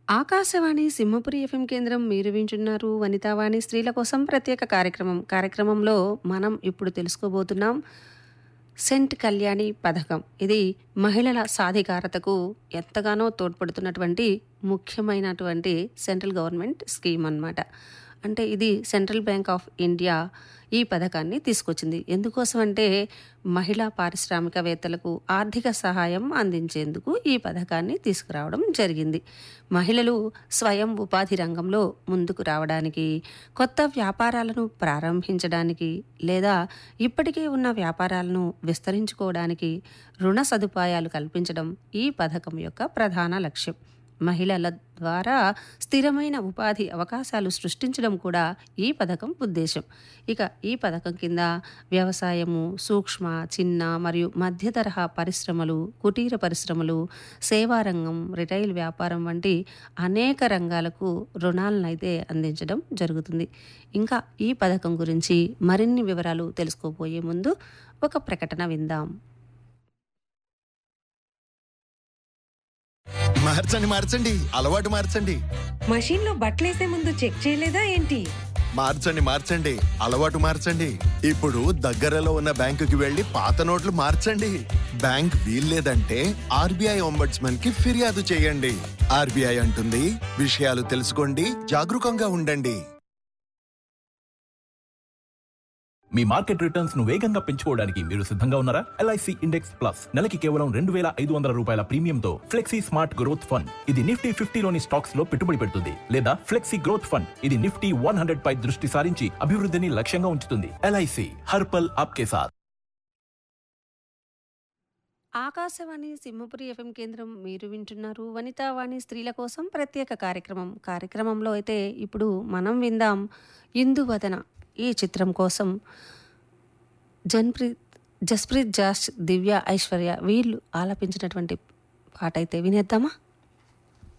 Akashvani Simhapuri FM కేంద్రం మీరు వింటున్నారు వనితావాణి స్త్రీల కోసం ప్రత్యేక కార్యక్రమం కార్యక్రమంలో మనం ఇప్పుడు తెలుసుకోబోతున్నాం సెంట్ కళ్యాణి పథకం ఇది మహిళల సాధికారతకు ఎంతగానో తోడ్పడుతున్నటువంటి ముఖ్యమైనటువంటి సెంట్రల్ గవర్నమెంట్ స్కీమ్ అన్నమాట అంటే ఇది సెంట్రల్ బ్యాంక్ ఆఫ్ ఇండియా ఈ పథకాన్ని తీసుకొచ్చింది ఎందుకోసం అంటే మహిళా పారిశ్రామికవేత్తలకు ఆర్థిక సహాయం అందించేందుకు ఈ పథకాన్ని తీసుకురావడం జరిగింది మహిళలు స్వయం ఉపాధి రంగంలో ముందుకు రావడానికి కొత్త వ్యాపారాలను ప్రారంభించడానికి లేదా ఇప్పటికే ఉన్న వ్యాపారాలను విస్తరించుకోవడానికి రుణ సదుపాయాలు కల్పించడం ఈ పథకం యొక్క ప్రధాన లక్ష్యం మహిళల ద్వారా స్థిరమైన ఉపాధి అవకాశాలు సృష్టించడం కూడా ఈ పథకం ఉద్దేశం ఇక ఈ పథకం కింద వ్యవసాయము సూక్ష్మ చిన్న మరియు మధ్య తరహా పరిశ్రమలు కుటీర పరిశ్రమలు సేవారంగం రిటైల్ వ్యాపారం వంటి అనేక రంగాలకు రుణాలను అయితే అందించడం జరుగుతుంది ఇంకా ఈ పథకం గురించి మరిన్ని వివరాలు తెలుసుకోబోయే ముందు ఒక ప్రకటన విందాం మార్చండి మార్చండి అలవాటు మార్చండి మషీన్ లో బట్టలేసే ముందు చెక్ చేయలేదా ఏంటి మార్చండి మార్చండి అలవాటు మార్చండి ఇప్పుడు దగ్గరలో ఉన్న బ్యాంకుకి వెళ్లి పాత నోట్లు మార్చండి బ్యాంక్ వీల్లేదంటే ఆర్బీఐ ఒంబడ్స్మన్ కి ఫిర్యాదు చేయండి ఆర్బీఐ అంటుంది విషయాలు తెలుసుకోండి జాగరూకంగా ఉండండి మీ మార్కెట్ రిటర్న్స్ ను వేగంగా పెంచుకోవడానికి మీరు సిద్ధంగా ఉన్నారా ఎల్ఐసి ఇండెక్స్ ప్లస్ నెలకి కేవలం రెండు వేల ఐదు వందల రూపాయల ప్రీమియంతో ఫ్లెక్సీ స్మార్ట్ గ్రోత్ ఫండ్ ఇది నిఫ్టీ ఫిఫ్టీలోని స్టాక్స్ లో పెట్టుబడి పెడుతుంది లేదా ఫ్లెక్సీ గ్రోత్ ఫండ్ ఇది నిఫ్టీ వన్ హండ్రెడ్ పై దృష్టి సారించి అభివృద్ధిని లక్ష్యంగా ఉంచుతుంది ఎల్ఐసి హర్పల్ ఆప్కే సాత్ ఆకాశవాణి సింహపురి ఎఫ్ఎం కేంద్రం మీరు వింటున్నారు వనితావాణి స్త్రీల కోసం ప్రత్యేక కార్యక్రమం కార్యక్రమంలో అయితే ఇప్పుడు మనం విందాం ఇందువదన ఈ చిత్రం కోసం జన్ప్రీత్ జస్ప్రీత్ జాస్ దివ్య ఐశ్వర్య వీళ్ళు ఆలపించినటువంటి పాట అయితే వినేద్దామా